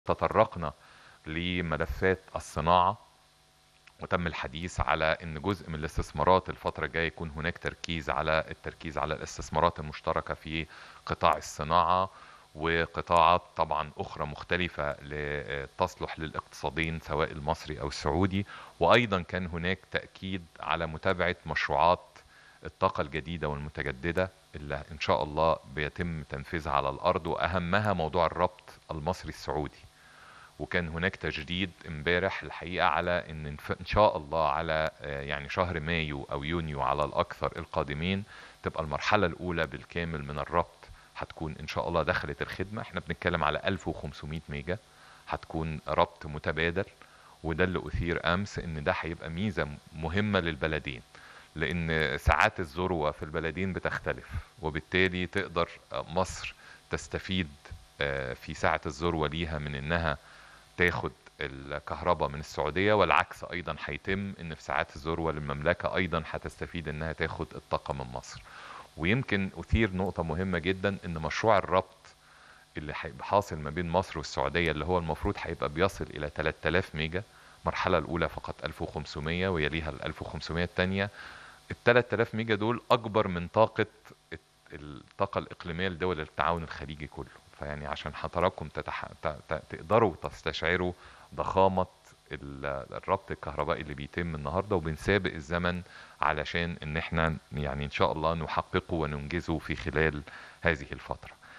تطرقنا لملفات الصناعة وتم الحديث على ان جزء من الاستثمارات الفتره الجايه يكون هناك تركيز على التركيز على الاستثمارات المشتركه في قطاع الصناعه وقطاعات طبعا اخرى مختلفه تصلح للاقتصادين سواء المصري او السعودي وايضا كان هناك تاكيد على متابعه مشروعات الطاقه الجديده والمتجدده اللي ان شاء الله بيتم تنفيذها على الارض واهمها موضوع الربط المصري السعودي وكان هناك تجديد امبارح الحقيقه على ان ان شاء الله على يعني شهر مايو او يونيو على الاكثر القادمين تبقى المرحله الاولى بالكامل من الربط هتكون ان شاء الله دخلت الخدمه احنا بنتكلم على 1500 ميجا هتكون ربط متبادل وده اللي اثير امس ان ده هيبقى ميزه مهمه للبلدين لان ساعات الذروه في البلدين بتختلف وبالتالي تقدر مصر تستفيد في ساعه الذروه ليها من انها تاخد الكهرباء من السعودية والعكس أيضا هيتم إن في ساعات الذروة للمملكة أيضا هتستفيد إنها تاخد الطاقة من مصر ويمكن أثير نقطة مهمة جدا إن مشروع الربط اللي هيبقى حاصل ما بين مصر والسعودية اللي هو المفروض هيبقى بيصل إلى 3000 ميجا المرحلة الأولى فقط 1500 ويليها ال 1500 الثانية ال 3000 ميجا دول أكبر من طاقة الطاقة الإقليمية لدول التعاون الخليجي كله فيعني عشان حضراتكم تتح... ت... تقدروا تستشعروا ضخامة الربط الكهربائي اللي بيتم النهارده وبنسابق الزمن علشان ان احنا يعني ان شاء الله نحققه وننجزه في خلال هذه الفتره